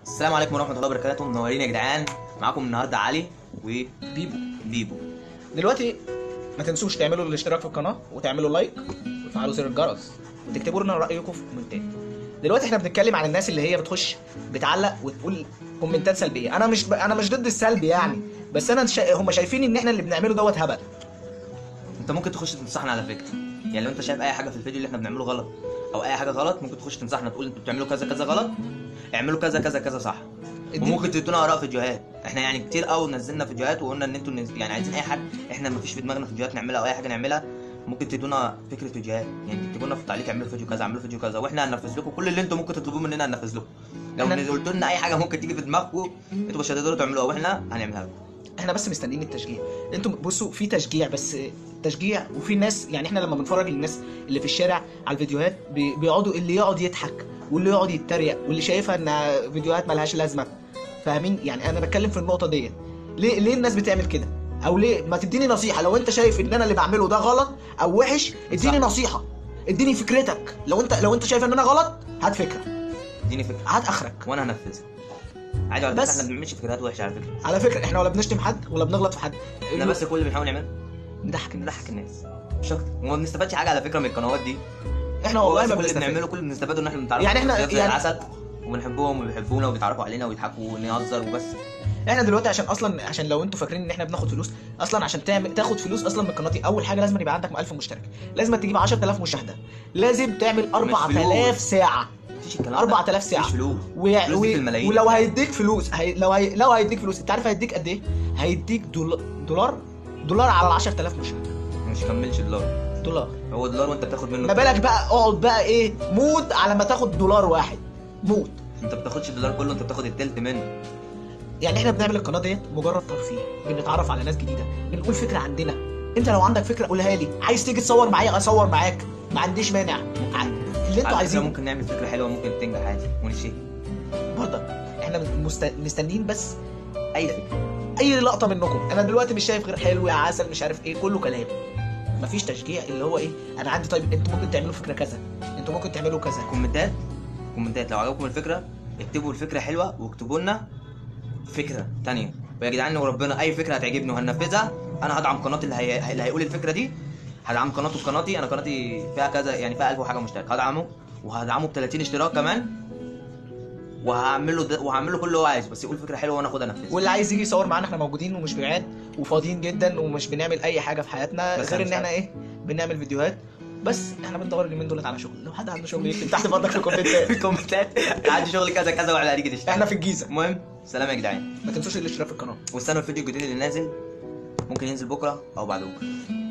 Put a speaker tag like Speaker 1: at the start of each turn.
Speaker 1: السلام عليكم ورحمه الله وبركاته منورين يا جدعان معاكم النهارده علي
Speaker 2: بيبو
Speaker 1: وبيبو
Speaker 2: دلوقتي ما تنسوش تعملوا الاشتراك في القناه وتعملوا لايك وتفعلوا زر الجرس وتكتبوا لنا رايكم في الكومنتات دلوقتي احنا بنتكلم عن الناس اللي هي بتخش بتعلق وتقول كومنتات سلبيه انا مش ب... انا مش ضد السلبي يعني بس انا شا... هم شايفين ان احنا اللي بنعمله دوت هبل
Speaker 1: انت ممكن تخش تنصحنا على فكره يعني لو انت شايف اي حاجه في الفيديو اللي احنا بنعمله غلط او اي حاجه غلط ممكن تخش تنصحنا تقول انتوا بتعملوا كذا كذا غلط اعملوا كذا كذا كذا صح
Speaker 2: اديني-
Speaker 1: وممكن تدونا اراء فيديوهات احنا يعني كتير قوي نزلنا فيديوهات وقلنا ان انتوا نز... يعني عايزين اي حاجه احنا ما فيش في دماغنا فيديوهات نعملها او اي حاجه نعملها ممكن تدونا فكره فيديوهات يعني تكتبوا لنا في التعليق اعملوا فيديو كذا اعملوا فيديو كذا واحنا هننفذ لكم كل اللي انتوا ممكن تطلبوه مننا هننفذ لكم لو
Speaker 2: احنا-
Speaker 1: قلتوا لنا اي حاجه ممكن تيجي في دماغكم انتوا مش هتقدروا تعملوها واحنا هنعملها لكم
Speaker 2: احنا بس مستنيين التشجيع انتوا بصوا في تشجيع بس تشجيع وفي ناس يعني احنا لما بنتفرج للناس اللي في الشارع على الفيديوهات بي- بيقعدوا اللي يقعد يضحك واللي يقعد يتريق واللي شايفها ان فيديوهات ملهاش لازمه فاهمين يعني انا بتكلم في النقطه ديت ليه ليه الناس بتعمل كده او ليه ما تديني نصيحه لو انت شايف ان انا اللي بعمله ده غلط او وحش اديني
Speaker 1: صح.
Speaker 2: نصيحه اديني فكرتك لو انت لو انت شايف ان انا غلط هات فكره
Speaker 1: اديني فكره
Speaker 2: هات اخرك
Speaker 1: وانا هنفذها عادي على
Speaker 2: بس-
Speaker 1: فكره احنا ما بنعملش فكرات وحشه على فكره
Speaker 2: على فكره احنا ولا بنشتم حد ولا بنغلط في حد
Speaker 1: احنا بس كل اللي بنحاول نعمله
Speaker 2: نضحك الناس
Speaker 1: نضحك الناس مش اكتر وما بنستفادش حاجه على فكره من القنوات دي
Speaker 2: احنا والله
Speaker 1: بس
Speaker 2: ما
Speaker 1: كل اللي
Speaker 2: بنستفاد
Speaker 1: بنعمله كل اللي بنستفاده ان احنا بنتعرف
Speaker 2: يعني احنا-
Speaker 1: على زي
Speaker 2: يعني-
Speaker 1: العسل وبنحبهم وبيحبونا وبيتعرفوا علينا ويضحكوا ونهزر وبس
Speaker 2: احنا دلوقتي عشان اصلا عشان لو انتوا فاكرين ان احنا بناخد فلوس اصلا عشان تعمل تاخد فلوس اصلا من القناه دي اول حاجه لازم يبقى عندك 1000 مشترك لازم تجيب 10000 مشاهده لازم تعمل 4000
Speaker 1: فلوس.
Speaker 2: ساعه
Speaker 1: مفيش الكلام ده
Speaker 2: 4000 ساعه
Speaker 1: مفيش فلوس
Speaker 2: و...
Speaker 1: فلوس دي في الملايين.
Speaker 2: ولو هيديك فلوس هي... لو هي... لو هيديك فلوس انت عارف هيديك قد ايه هيديك دول... دولار دولار على ال 10000 مشاهده
Speaker 1: مش كملش دولار
Speaker 2: دولار
Speaker 1: هو دولار وانت بتاخد منه
Speaker 2: ما بالك بقى اقعد بقى ايه موت على ما تاخد دولار واحد موت
Speaker 1: انت بتاخدش الدولار كله انت بتاخد التلت منه
Speaker 2: يعني احنا بنعمل القناه ديت مجرد ترفيه بنتعرف على ناس جديده بنقول فكره عندنا انت لو عندك فكره قولها لي عايز تيجي تصور معايا اصور معاك ما عنديش مانع ع- اللي انتوا
Speaker 1: على فكرة
Speaker 2: عايزينه
Speaker 1: ممكن نعمل فكره حلوه ممكن تنجح عادي ونشيل
Speaker 2: برضه احنا مست... مستنيين بس
Speaker 1: اي فكره
Speaker 2: اي لقطه منكم انا دلوقتي مش شايف غير حلو يا عسل مش عارف ايه كله كلام مفيش تشجيع اللي هو ايه انا عندي طيب انتوا ممكن تعملوا فكره كذا انتوا ممكن تعملوا كذا
Speaker 1: كومنتات كومنتات لو عجبكم الفكره اكتبوا الفكره حلوه واكتبوا لنا فكره تانية ويا جدعان وربنا اي فكره هتعجبني وهننفذها انا هدعم قناتي اللي, هي... اللي هيقول الفكره دي هدعم قناته بقناتي انا قناتي فيها كذا يعني فيها 1000 وحاجه مشترك هدعمه وهدعمه ب 30 اشتراك كمان وهعمل له ده وهعمل له كل اللي هو عايزه بس يقول فكره حلوه وانا اخدها انفذها
Speaker 2: واللي عايز يجي يصور معانا احنا موجودين ومش بعاد وفاضيين جدا ومش بنعمل اي حاجه في حياتنا
Speaker 1: بس
Speaker 2: غير
Speaker 1: أنا
Speaker 2: ان
Speaker 1: مش
Speaker 2: احنا ايه بنعمل فيديوهات بس احنا بندور اليومين دولت على شغل لو حد عنده شغل يكتب تحت برضك في الكومنتات
Speaker 1: كومنتات عندي شغل كذا كذا واحنا هنيجي نشتغل
Speaker 2: احنا في الجيزه
Speaker 1: المهم سلام يا جدعان
Speaker 2: ما تنسوش الاشتراك في القناه
Speaker 1: واستنوا الفيديو الجديد اللي نازل ممكن ينزل بكره او بعد بكره